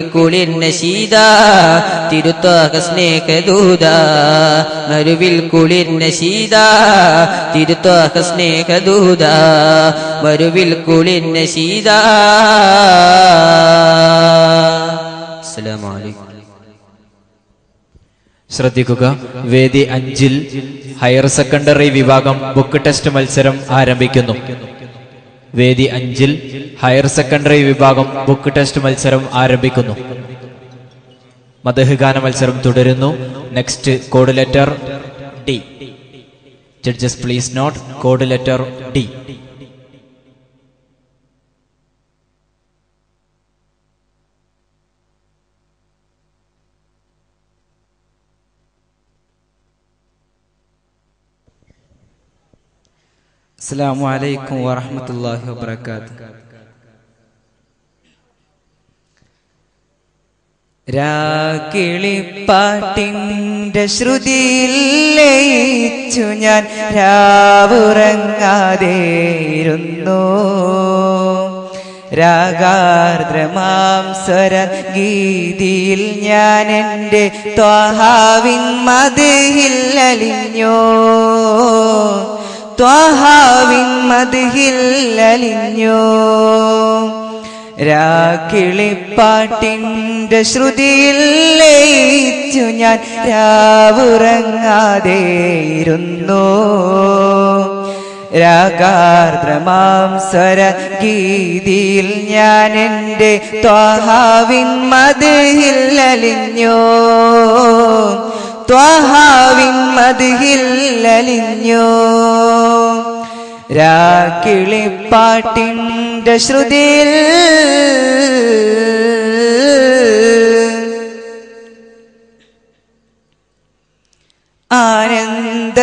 കുളിർ നശീദ തിരുത്വാക സ്നേഹദൂത മരുവിൽ കുളിർ നശീദ തിരുത്വാക സ്നേഹദൂത മരുവിൽ കുളിർ നശീദ അസ്സലാമു അലൈക്കും ശ്രദ്ധിക്കുക വേദി അഞ്ചിൽ ഹയർ സെക്കൻഡറി വിഭാഗം ബുക്ക് ടെസ്റ്റ് മത്സരം ആരംഭിക്കുന്നു വേദി അഞ്ചിൽ ഹയർ സെക്കൻഡറി വിഭാഗം ബുക്ക് ടെസ്റ്റ് മത്സരം ആരംഭിക്കുന്നു മതഹ് ഗാന മത്സരം തുടരുന്നു next code letter D judges please note code letter D അസ്സാം വലൈക്കും വറഹമത്തല്ലാഹി വബർക്കാത്ത് രാക്കിളിപ്പാട്ടിൻ്റെ ശ്രുതിയിൽ ലയിച്ചു ഞാൻ രാവുറങ്ങാതെയിരുന്നു രാഗാർദ്രമാം സ്വര ഗീതിയിൽ ഞാൻ എൻ്റെ ത്വാഹാവിൻ മതിഹിൽ അലിഞ്ഞോ ത്വാഹാവിൻ മതിഹിൽ അലിഞ്ഞോ രാക്കിളിപ്പാട്ടിൻ്റെ ശ്രുതിയിൽ ലയിച്ചു ഞാൻ രാവുറങ്ങാതെയിരുന്നു രാഗാർദ്രമാം സ്വര ഗീതിയിൽ ഞാൻ എൻ്റെ ത്വാഹാവിൻ മതിഹിൽ അലിഞ്ഞോ ത്വാഹാവിൻ മതിഹിൽ അലിഞ്ഞോ രാക്കിളിപ്പാട്ടിൻ്റെ ശ്രുതിയിൽ ആനന്ദ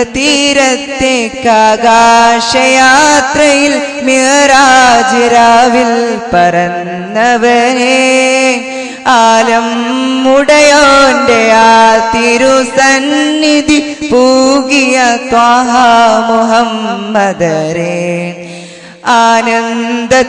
തീരത്തേക്കാകാശയാത്രയിൽ മിറാജ് രാവിൽ പറന്നവനെ ആലം മുടയോന്റെ ആ തിരുസന്നിധി പൂകിയ ത്വാഹ മുഹമ്മദരെ ആനന്ദ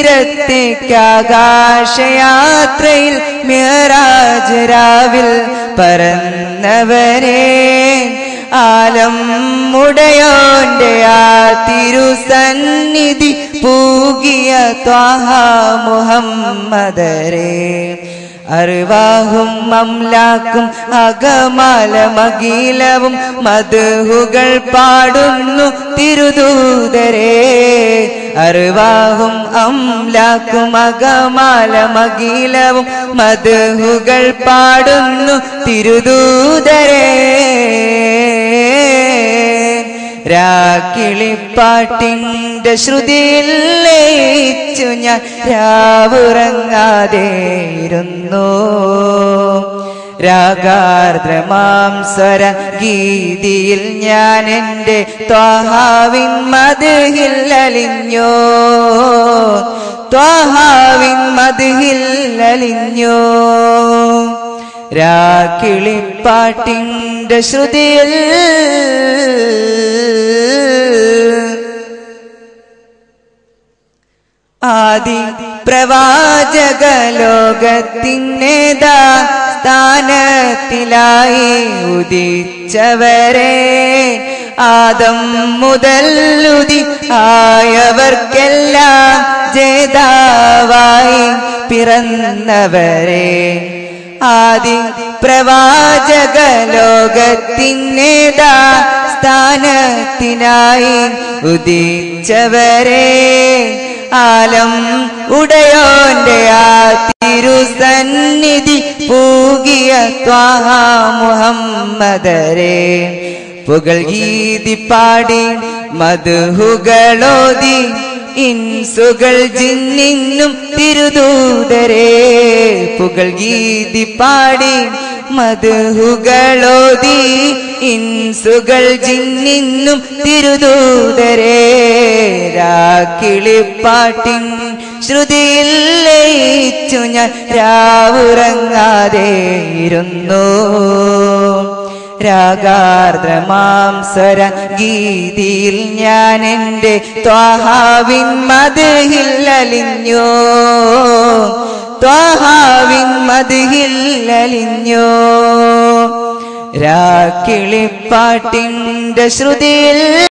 തീരത്തേക്കാകാശയാത്രയിൽ മിറാജ് രാവിൽ പറന്നവരെ ആലം മുടയോന്റെ ആ തിരുസന്നിധി പൂകിയ ത്വാഹ മുഹമ്മദരെ അറിവാഹും അംലാക്കും അകമാല മകീലവും മധുഹുകൾ പാടുന്നു തിരുദൂതരെ അറിവാഹും അംലാക്കും അകമാല മകീലവും മധുഹുകൾ പാടുന്നു തിരുദൂതരെ രാക്കിളിപ്പാട്ടിൻ്റെ ശ്രുതിയിൽ ലയിച്ചു ഞാൻ രാവുറങ്ങാതെയിരുന്നു രാഗാർദ്രമാം സ്വര ഗീതിയിൽ ഞാൻ എൻ്റെ ത്വാഹാവിൻ മതിഹിൽ അലിഞ്ഞോ ത്വാഹാവിൻ മതിഹിൽ അലിഞ്ഞോ രാക്കിളിപ്പാട്ടിൻ്റെ ശ്രുതിയിൽ ആദി പ്രവാചക ലോകത്തിനേതാ സ്ഥാനത്തിലായി ഉദിച്ചവരെ ആദം മുതൽ ഉദി ആയവർക്കെല്ലാം ജേതാവായി പിറന്നവരെ ആദി പ്രവാചക ലോകത്തിനേതാ സ്ഥാനത്തിനായി ഉദിച്ചവരെ ആലം ഉടയോന്റെ ആ തിരുസന്നിധി പൂകിയ ത്വാഹ മുഹമ്മദരെ പുകൾ ഗീതി പാടി മധുഹുകളോതി ഇൻസുകൾ ജിന്നിന്നും തിരുദൂതരെ പുകൾ ഗീതി പാടി മധുഹുകളോതി ഇൻസുകൾ ജിന്നിന്നും തിരുദൂതരെ രാക്കിളിപ്പാട്ടിൻ ശ്രുതിയിൽ ലയിച്ചു ഞാൻ രാവുറങ്ങാതെ ഇരുന്നു രാഗാർദ്രമാം സ്വര ഗീതിയിൽ ഞാൻ എൻ്റെ ത്വാഹാവിൻ മതിഹിൽ അലിഞ്ഞോ ത്വഹാവിൻ മതിയിൽ അലിഞ്ഞു രാക്കിളിപ്പാട്ടിൻ്റെ ശ്രുതിയിൽ